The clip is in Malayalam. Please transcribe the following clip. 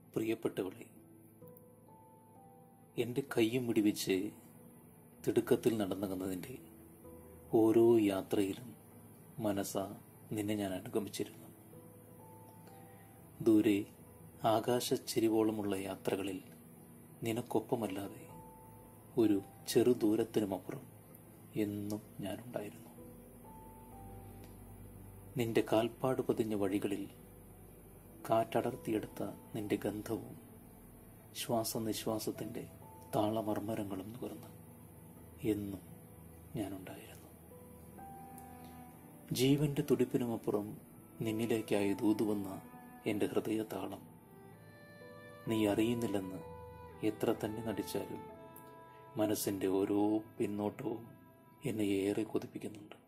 പ്രിയപ്പെട്ടവളെ എൻ്റെ കയ്യും പിടിവെച്ച് തിടുക്കത്തിൽ നടന്നതിൻ്റെ ഓരോ യാത്രയിലും മനസ്സ നിന്നെ ഞാൻ അനുഗമിച്ചിരുന്നു ദൂരെ ആകാശച്ചെരിവോളമുള്ള യാത്രകളിൽ നിനക്കൊപ്പമല്ലാതെ ഒരു ചെറു ദൂരത്തിനുമപ്പുറം എന്നും ഞാനുണ്ടായിരുന്നു നിന്റെ കാൽപ്പാട് പതിഞ്ഞ വഴികളിൽ കാറ്റടർത്തിയെടുത്ത നിന്റെ ഗന്ധവും ശ്വാസനിശ്വാസത്തിൻ്റെ താളമർമ്മരങ്ങളും നുകർന്ന് എന്നും ഞാനുണ്ടായിരുന്നു ജീവന്റെ തുടിപ്പിനുമപ്പുറം നിന്നിലേക്കായി ദൂതുവന്ന എൻ്റെ ഹൃദയതാളം നീ അറിയുന്നില്ലെന്ന് എത്ര തന്നെ നടിച്ചാലും മനസ്സിൻ്റെ ഓരോ പിന്നോട്ടവും എന്നെ ഏറെ കൊതിപ്പിക്കുന്നുണ്ട്